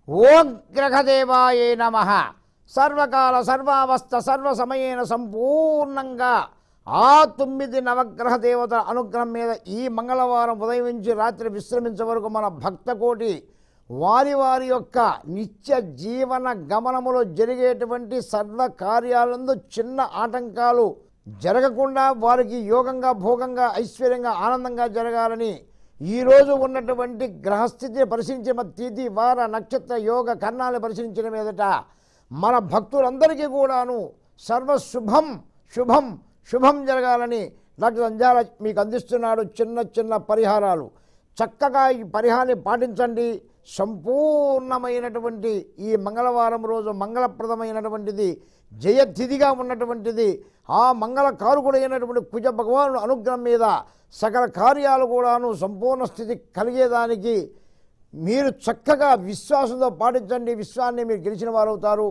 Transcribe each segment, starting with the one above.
ఓం గ్రహదేవాయే నమ సర్వకాల సర్వావస్థ సర్వసమయేన సంపూర్ణంగా ఆ తొమ్మిది నవగ్రహ దేవతల అనుగ్రహం మీద ఈ మంగళవారం ఉదయం నుంచి రాత్రి విశ్రమించే వరకు మన భక్తకోటి వారి వారి యొక్క నిత్య జీవన గమనములో జరిగేటువంటి సర్వ కార్యాలందు చిన్న ఆటంకాలు జరగకుండా వారికి యోగంగా భోగంగా ఐశ్వర్యంగా ఆనందంగా జరగాలని ఈరోజు ఉన్నటువంటి గ్రహస్థితిని పరిశీలించిన తిథి వార నక్షత్ర యోగ కర్ణాలు పరిశీలించిన మీదట మన భక్తులందరికీ కూడాను సర్వశుభం శుభం శుభం జరగాలని డాక్టర్ అంజాల మీకు అందిస్తున్నాడు చిన్న చిన్న పరిహారాలు చక్కగా ఈ పరిహారాన్ని పాటించండి సంపూర్ణమైనటువంటి ఈ మంగళవారం రోజు మంగళప్రదమైనటువంటిది జయతిథిగా ఉన్నటువంటిది ఆ మంగళ కారుకుడైనటువంటి కుజ భగవానుడు అనుగ్రహం మీద సకల కార్యాలు కూడాను సంపూర్ణ స్థితి కలిగేదానికి మీరు చక్కగా విశ్వాసంతో పాటించండి విశ్వాన్ని మీరు గెలిచిన వారు అవుతారు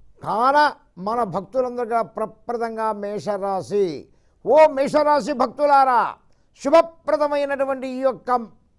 కాన మన భక్తులందరిగా ప్రప్రదంగా మేషరాశి ఓ మేషరాశి భక్తులారా శుభప్రదమైనటువంటి ఈ యొక్క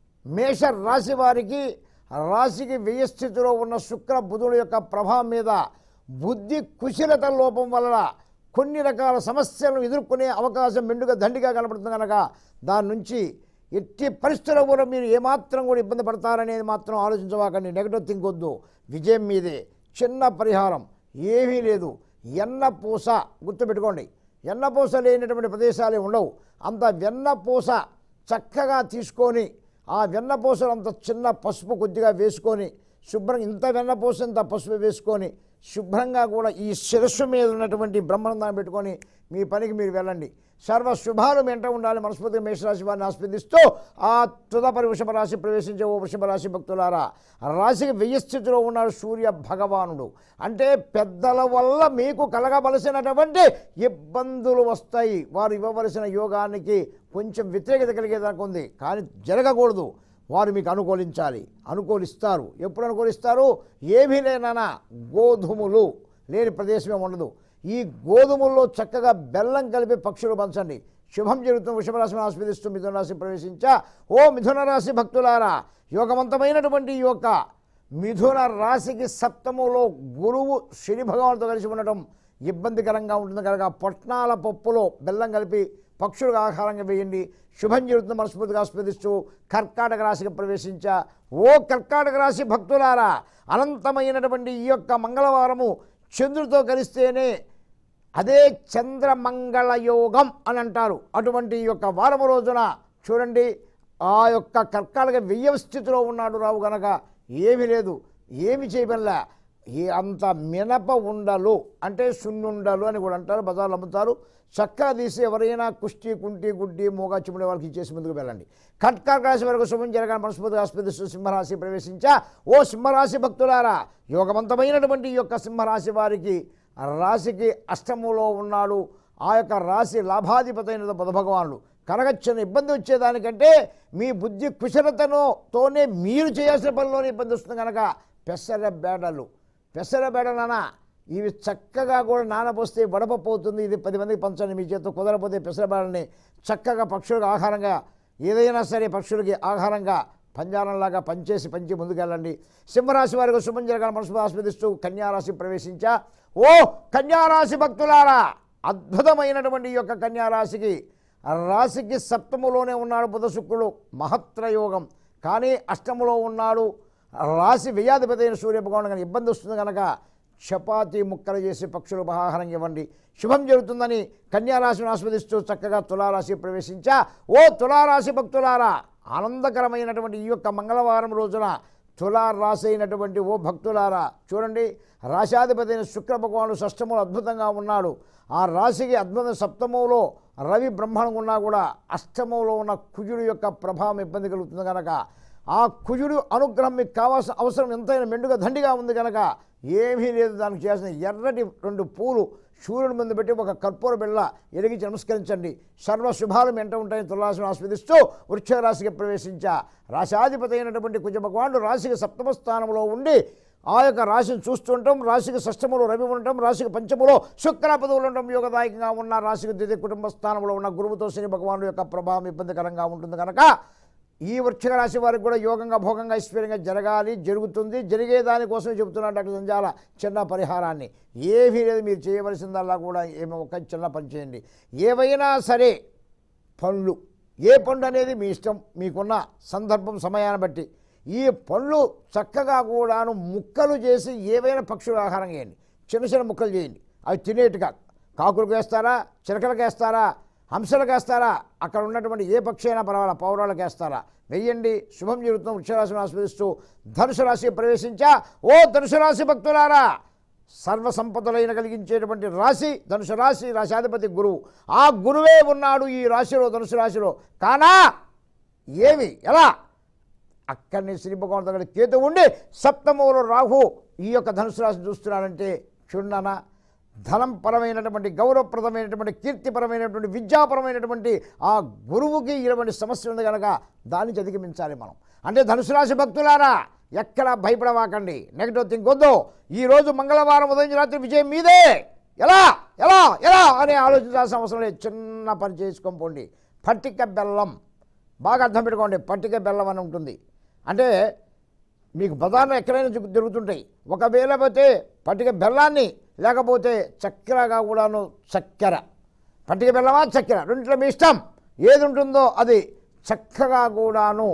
మేష రాశి వారికి రాశికి వ్యయ స్థితిలో ఉన్న శుక్ర బుధుల యొక్క ప్రభావం మీద బుద్ధి కుశలత లోపం వలన కొన్ని రకాల సమస్యలను ఎదుర్కొనే అవకాశం మెండుగా దండిగా కనపడుతుంది కనుక దాని నుంచి ఎట్టి పరిస్థితుల్లో కూడా మీరు ఏమాత్రం కూడా ఇబ్బంది పడతారనేది మాత్రం ఆలోచించవాకండి నెగటివ్ థింక్ వద్దు విజయం మీదే చిన్న పరిహారం ఏమీ లేదు ఎన్న పూస గుర్తుపెట్టుకోండి ఎన్నపూస లేనటువంటి ప్రదేశాలే ఉండవు అంత వెన్నపూస చక్కగా తీసుకొని ఆ వెన్నపూసలు అంత చిన్న పసుపు కొద్దిగా వేసుకొని శుభ్రంగా ఇంత వెన్నపూస ఇంత పసుపు వేసుకొని శుభ్రంగా కూడా ఈ శిరస్సు మీద ఉన్నటువంటి బ్రహ్మాండాన్ని పెట్టుకొని మీ పనికి మీరు వెళ్ళండి సర్వ శుభాలు వెంట ఉండాలి మనస్ఫూర్తిగా మేషరాశి వారిని ఆస్వాదిస్తూ ఆ తుదపరి వృషభ రాశి ప్రవేశించే ఓ వృషభ రాశి భక్తులారా రాశికి వెయ్యి స్థితిలో ఉన్నాడు సూర్య భగవానుడు అంటే పెద్దల వల్ల మీకు కలగవలసినటువంటి ఇబ్బందులు వస్తాయి వారు ఇవ్వవలసిన యోగానికి కొంచెం వ్యతిరేకత కలిగేదానికి ఉంది కానీ జరగకూడదు వారు మీకు అనుకూలించాలి అనుకూలిస్తారు ఎప్పుడు అనుకూలిస్తారు ఏమీ లేనన్నా గోధుమలు లేని ప్రదేశమే ఉండదు ఈ గోధుమల్లో చక్కగా బెల్లం కలిపి పక్షులు పంచండి శుభం జరుగుతున్న వృషభరాశిని ఆస్వాదిస్తూ మిథున రాశి ప్రవేశించా ఓ మిథున రాశి భక్తులారా యోగవంతమైనటువంటి ఈ యొక్క మిథున రాశికి సప్తములో గురువు శని భగవానుతో కలిసి ఉండటం ఇబ్బందికరంగా ఉంటుంది కనుక పొట్నాల పప్పులో బెల్లం కలిపి పక్షులకు ఆహారంగా వేయండి శుభం జరుగుతున్న మనస్ఫూర్తిగా ఆస్వాదిస్తూ కర్కాటక రాశికి ప్రవేశించా ఓ కర్కాటక రాశి భక్తులారా అనంతమైనటువంటి ఈ యొక్క మంగళవారము చంద్రుడితో కలిస్తేనే అదే చంద్రమంగళ యోగం అని అంటారు అటువంటి ఈ యొక్క వారము రోజున చూడండి ఆ యొక్క కర్కాటక వెయ్యవ స్థితిలో ఉన్నాడు రావు గనక ఏమీ లేదు ఏమి చేయబల్లా ఏ అంత మినప ఉండలు అంటే సున్నుండలు అని కూడా అంటారు బజార్లు అమ్ముతారు చక్కా తీసి ఎవరైనా కుష్టి కుంటి గుడ్డి మూగా చిముడే వాళ్ళకి ఇచ్చేసి ముందుకు వెళ్ళండి కట్కాక రాశి వరకు శుభం జరగాలని మనస్ఫూర్తిగా ఆస్వాదిస్తూ సింహరాశి ప్రవేశించా ఓ సింహరాశి భక్తులారా యోగవంతమైనటువంటి ఈ యొక్క సింహరాశి వారికి ఆ రాశికి అష్టములో ఉన్నాడు ఆ యొక్క రాశి లాభాధిపతి అయిన బుధ భగవానుడు కనుక చిన్న ఇబ్బంది వచ్చేదానికంటే మీ బుద్ధి కుశలతను తోనే మీరు చేయాల్సిన పనిలోనే ఇబ్బంది వస్తుంది కనుక పెసర బేడలు పెసర బేడలనా ఇవి చక్కగా కూడా నానబోస్తే వడపప్పు అవుతుంది ఇది పది మందికి పంచండి మీ చేతితో కుదరపోతే పెసర బేడల్ని చక్కగా పక్షులకు ఆహారంగా ఏదైనా సరే పక్షులకి ఆహారంగా పంజారంలాగా పంచేసి పంచి ముందుకెళ్ళండి సింహరాశి వారికి శుభం జరగాలని మనసు ఆస్వాదిస్తూ కన్యారాశి ప్రవేశించా ఓ కన్యారాశి భక్తులారా అద్భుతమైనటువంటి ఈ యొక్క కన్యారాశికి రాశికి సప్తములోనే ఉన్నాడు బుధ శుక్రుడు మహత్రయోగం కానీ అష్టములో ఉన్నాడు రాశి వ్యయాధిపతి అయిన సూర్యభగవాను కనుక ఇబ్బంది వస్తుంది కనుక చపాతీ ముక్కలు చేసి పక్షులకు ఆహారం ఇవ్వండి శుభం జరుగుతుందని కన్యారాశిని ఆస్వాదిస్తూ చక్కగా తులారాశి ప్రవేశించా ఓ తులారాశి భక్తులారా ఆనందకరమైనటువంటి ఈ యొక్క మంగళవారం రోజున తులారాశి అయినటువంటి ఓ భక్తులారా చూడండి రాశాధిపతి అయిన శుక్ర భగవానుడు షష్టములు అద్భుతంగా ఉన్నాడు ఆ రాశికి అద్భుత సప్తమంలో రవి బ్రహ్మాండం ఉన్నా కూడా అష్టమంలో ఉన్న కుజుడు యొక్క ప్రభావం ఇబ్బంది కలుగుతుంది కనుక ఆ కుజుడు అనుగ్రహం మీకు కావాల్సిన అవసరం ఎంతైనా మెండుగా దండిగా ఉంది కనుక ఏమీ లేదు దానికి చేసిన ఎర్రటి రెండు పూలు సూర్యుని ముందు పెట్టి ఒక కర్పూర బిళ్ళ ఎరిగించి నమస్కరించండి సర్వ శుభాలు వెంట ఉంటాయని తులారాశిని ఆస్వాదిస్తూ వృక్ష రాశికి ప్రవేశించా రాశాధిపతి అయినటువంటి కుజ భగవానుడు రాశికి సప్తమ స్థానంలో ఉండి ఆ యొక్క రాశిని చూస్తుంటాం రాశికి షష్టములో రవి ఉండటం రాశికి పంచములో శుక్ర పదవులు ఉండటం యోగదాయకంగా ఉన్న రాశికి ద్వితీయ కుటుంబ స్థానంలో ఉన్న గురువుతో శని భగవానుడు యొక్క ప్రభావం ఇబ్బందికరంగా ఉంటుంది కనుక ఈ వృక్షిక రాశి వారికి కూడా యోగంగా భోగంగా ఐశ్వర్యంగా జరగాలి జరుగుతుంది జరిగే దానికోసం చెబుతున్నాడు డాక్టర్ సంజాల చిన్న పరిహారాన్ని ఏమీ లేదు మీరు చేయవలసిందల్లా కూడా ఏమో ఒక చిన్న పని చేయండి ఏవైనా సరే పండ్లు ఏ పండు అనేది మీ ఇష్టం మీకున్న సందర్భం సమయాన్ని బట్టి ఈ పండ్లు చక్కగా కూడాను ముక్కలు చేసి ఏవైనా పక్షుల ఆహారం చేయండి చిన్న చిన్న ముక్కలు చేయండి అవి తినేట్టుగా కాకులకు వేస్తారా చిలకలకు వేస్తారా హంసలకు వేస్తారా అక్కడ ఉన్నటువంటి ఏ పక్షి అయినా పర్వాలా పౌరాలకు వేస్తారా వెయ్యండి శుభం జరుగుతున్న వృక్షరాశిని ఆస్వాదిస్తూ ధనుసు రాశి ప్రవేశించా ఓ ధనుసు రాశి భక్తులారా సర్వ సంపదలైన కలిగించేటువంటి రాశి ధనుసు రాశి రాశాధిపతి గురువు ఆ గురువే ఉన్నాడు ఈ రాశిలో ధనుసు రాశిలో కానా ఏమి ఎలా అక్కడిని శ్రీ భగవాన్ దగ్గర కేతు ఉండి సప్తమంలో రాహు ఈ యొక్క ధనుసు రాశి చూస్తున్నాడంటే చుండన ధనం పరమైనటువంటి గౌరవప్రదమైనటువంటి కీర్తిపరమైనటువంటి విద్యాపరమైనటువంటి ఆ గురువుకి ఇటువంటి సమస్య ఉంది కనుక దాన్ని అధిగమించాలి మనం అంటే ధనుసు రాశి భక్తులారా ఎక్కడ భయపడవాకండి నెగటివ్ థింక్ వద్దు ఈరోజు మంగళవారం ఉదయం రాత్రి విజయం మీదే ఎలా ఎలా ఎలా అని ఆలోచించాల్సిన అవసరం లేదు చిన్న పని చేసుకొని పోండి పట్టిక బెల్లం బాగా అర్థం పెట్టుకోండి పట్టిక బెల్లం అని ఉంటుంది అంటే మీకు బజార్లో ఎక్కడైనా జరుగు- జరుగుతుంటాయి ఒకవేళ పోతే పట్టిక బెల్లాన్ని లేకపోతే చక్కెరగా కూడాను చక్కెర పట్టిక బెల్లమా చక్కెర రెండిట్లో మీ ఇష్టం ఏది ఉంటుందో అది చక్కగా కూడాను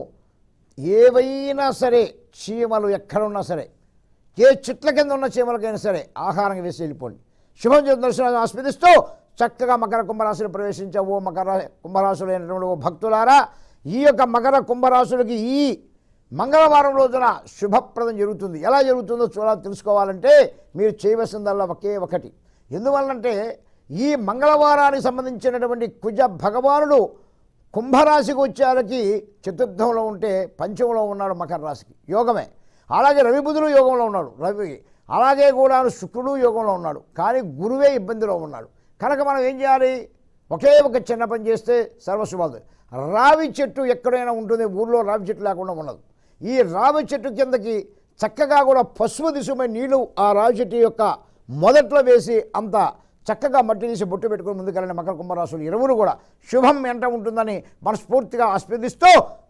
ఏవైనా సరే చీమలు ఎక్కడున్నా సరే ఏ చెట్ల కింద ఉన్న చీమలకైనా సరే ఆహారం వేసి వెళ్ళిపోండి శుభం చేత దర్శనాన్ని ఆస్వాదిస్తూ చక్కగా మకర కుంభరాశిలో ప్రవేశించే ఓ మకర కుంభరాశులు అయినటువంటి ఓ భక్తులారా ఈ యొక్క మకర కుంభరాశులకి ఈ మంగళవారం రోజున శుభప్రదం జరుగుతుంది ఎలా జరుగుతుందో చూడాలి తెలుసుకోవాలంటే మీరు చేయవలసిందల్లా ఒకే ఒకటి ఎందువల్లంటే ఈ మంగళవారానికి సంబంధించినటువంటి కుజ భగవానుడు కుంభరాశికి వచ్చేసరికి చతుర్థంలో ఉంటే పంచమంలో ఉన్నాడు మకర రాశికి యోగమే అలాగే రవి బుధుడు యోగంలో ఉన్నాడు రవి అలాగే కూడా శుక్రుడు యోగంలో ఉన్నాడు కానీ గురువే ఇబ్బందిలో ఉన్నాడు కనుక మనం ఏం చేయాలి ఒకే ఒక చిన్న పని చేస్తే సర్వశుభాలు రావి చెట్టు ఎక్కడైనా ఉంటుంది ఊర్లో రావి చెట్టు లేకుండా ఉండదు ఈ రావి చెట్టు కిందకి చక్కగా కూడా పసుపు దిశమైన నీళ్లు ఆ రావి చెట్టు యొక్క మొదట్లో వేసి అంత చక్కగా మట్టి తీసి బొట్టు పెట్టుకుని ముందుకెళ్ళిన మకర కుంభరాశులు ఇరువురు కూడా శుభం ఎంట ఉంటుందని మనస్ఫూర్తిగా ఆస్వాదిస్తూ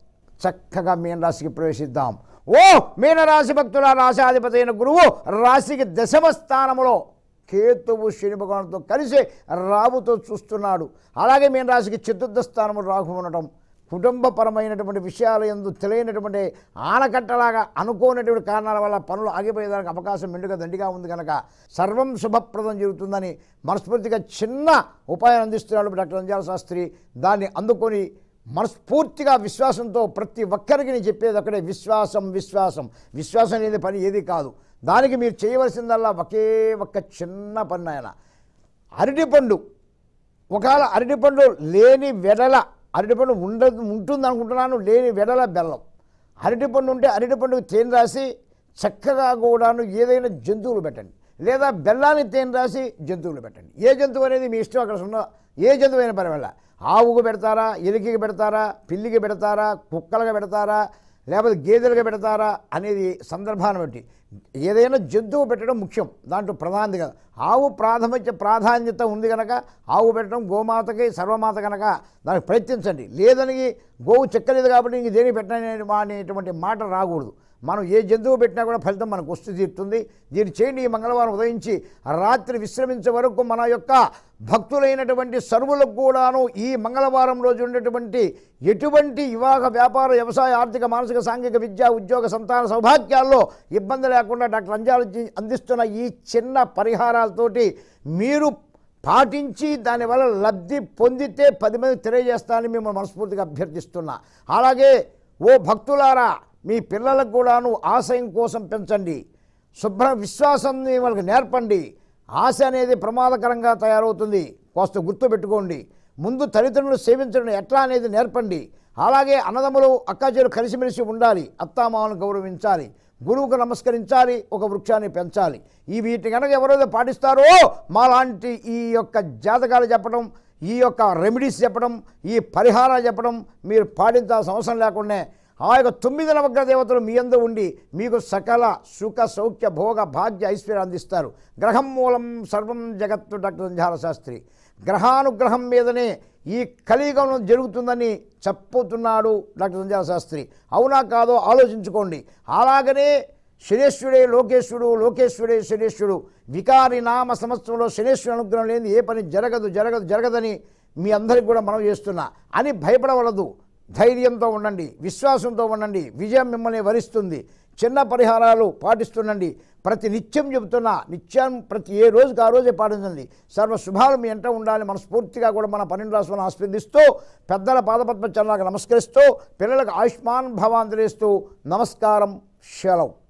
చక్కగా మీన రాశికి ప్రవేశిద్దాం ఓ మీనరాశి భక్తుల రాశాధిపతి అయిన గురువు రాశికి దశమ స్థానములో కేతువు శని భగవానుతో కలిసి రావుతో చూస్తున్నాడు అలాగే మీన రాశికి చతుర్థ స్థానము రాహు ఉండటం కుటుంబపరమైనటువంటి విషయాలు ఎందు తెలియనటువంటి ఆనకట్టలాగా అనుకోనటువంటి కారణాల వల్ల పనులు ఆగిపోయేదానికి అవకాశం మెండుగా దండిగా ఉంది కనుక సర్వం శుభప్రదం జరుగుతుందని మనస్ఫూర్తిగా చిన్న ఉపాయం అందిస్తున్నాడు డాక్టర్ అంజాల శాస్త్రి దాన్ని అందుకొని మనస్ఫూర్తిగా విశ్వాసంతో ప్రతి ఒక్కరికి నేను చెప్పేది అక్కడే విశ్వాసం విశ్వాసం విశ్వాసం అనేది పని ఏది కాదు దానికి మీరు చేయవలసిందల్లా ఒకే ఒక్క చిన్న పని ఆయన అరటిపండు ఒకవేళ అరటిపండు లేని వెడల అరటిపండు ఉండదు ఉంటుంది అనుకుంటున్నాను లేని వెడల బెల్లం అరటిపండు ఉంటే అరటిపండుకు తేనె రాసి చక్కగా కూడాను ఏదైనా జంతువులు పెట్టండి లేదా బెల్లాన్ని తేనె రాసి జంతువులు పెట్టండి ఏ జంతువు అనేది మీ ఇష్టం అక్కడ ఉన్న ఏ జంతువు అయినా పర్వాల ఆవుకు పెడతారా ఎలికకి పెడతారా పిల్లికి పెడతారా కుక్కలుగా పెడతారా లేకపోతే గేదెలుగా పెడతారా అనేది సందర్భాన్ని బట్టి ఏదైనా జంతువు పెట్టడం ముఖ్యం దాంట్లో ప్రధానది కదా ఆవు ప్రాథమిక ప్రాధాన్యత ఉంది కనుక ఆవు పెట్టడం గోమాతకి సర్వమాత కనుక దానికి ప్రయత్నించండి లేదని గోవు చెక్కలేదు కాబట్టి ఇంక దేని పెట్టని అనేటువంటి మాట రాకూడదు మనం ఏ జంతువు పెట్టినా కూడా ఫలితం మనకు వస్తు తీరుతుంది దీన్ని చేయండి ఈ మంగళవారం ఉదయించి రాత్రి విశ్రమించే వరకు మన యొక్క భక్తులైనటువంటి సర్వులకు కూడాను ఈ మంగళవారం రోజు ఉండేటువంటి ఎటువంటి వివాహ వ్యాపార వ్యవసాయ ఆర్థిక మానసిక సాంఘిక విద్యా ఉద్యోగ సంతాన సౌభాగ్యాల్లో ఇబ్బంది లేకుండా డాక్టర్ అంజాలు జీ అందిస్తున్న ఈ చిన్న పరిహారాలతోటి మీరు పాటించి దానివల్ల లబ్ధి పొందితే పది మంది తెలియజేస్తానని మిమ్మల్ని మనస్ఫూర్తిగా అభ్యర్థిస్తున్నా అలాగే ఓ భక్తులారా మీ పిల్లలకు కూడాను ఆశయం కోసం పెంచండి శుభ్ర విశ్వాసాన్ని వాళ్ళకి నేర్పండి ఆశ అనేది ప్రమాదకరంగా తయారవుతుంది కాస్త గుర్తుపెట్టుకోండి ముందు తల్లిదండ్రులు సేవించడం ఎట్లా అనేది నేర్పండి అలాగే అన్నదమ్ములు అక్కాచెలు కలిసిమెలిసి ఉండాలి అత్తామామను గౌరవించాలి గురువుకు నమస్కరించాలి ఒక వృక్షాన్ని పెంచాలి ఈ వీటి కనుక ఎవరైతే పాటిస్తారో మాలాంటి ఈ యొక్క జాతకాలు చెప్పడం ఈ యొక్క రెమెడీస్ చెప్పడం ఈ పరిహారాలు చెప్పడం మీరు పాటించాల్సిన అవసరం లేకుండా ఆ యొక్క తొమ్మిది నవగ్రహ దేవతలు మీ అందు ఉండి మీకు సకల సుఖ సౌఖ్య భోగ భాగ్య ఐశ్వర్యం అందిస్తారు గ్రహం మూలం సర్వం జగత్తు డాక్టర్ సంజాల శాస్త్రి గ్రహానుగ్రహం మీదనే ఈ కలియుగంలో జరుగుతుందని చెప్పుతున్నాడు డాక్టర్ సంజయ శాస్త్రి అవునా కాదో ఆలోచించుకోండి అలాగనే శనేశ్వరుడే లోకేశ్వరుడు లోకేశ్వరుడే శనేశ్వరుడు వికారి నామ సంవత్సరంలో శనేశ్వరుడు అనుగ్రహం లేని ఏ పని జరగదు జరగదు జరగదని మీ అందరికి కూడా మనం చేస్తున్నా అని భయపడవలదు ధైర్యంతో ఉండండి విశ్వాసంతో ఉండండి విజయం మిమ్మల్ని వరిస్తుంది చిన్న పరిహారాలు పాటిస్తుండండి ప్రతి నిత్యం చెబుతున్నా నిత్యం ప్రతి ఏ రోజుకి ఆ రోజే పాటించండి సర్వ శుభాలు మీ ఎంట ఉండాలి మనస్ఫూర్తిగా కూడా మన పన్నెండు రాష్ట్రాలను ఆస్వాదిస్తూ పెద్దల పాదపద్మ చరణాలకు నమస్కరిస్తూ పిల్లలకు ఆయుష్మాన్ భవాన్ తెలియస్తూ నమస్కారం శలం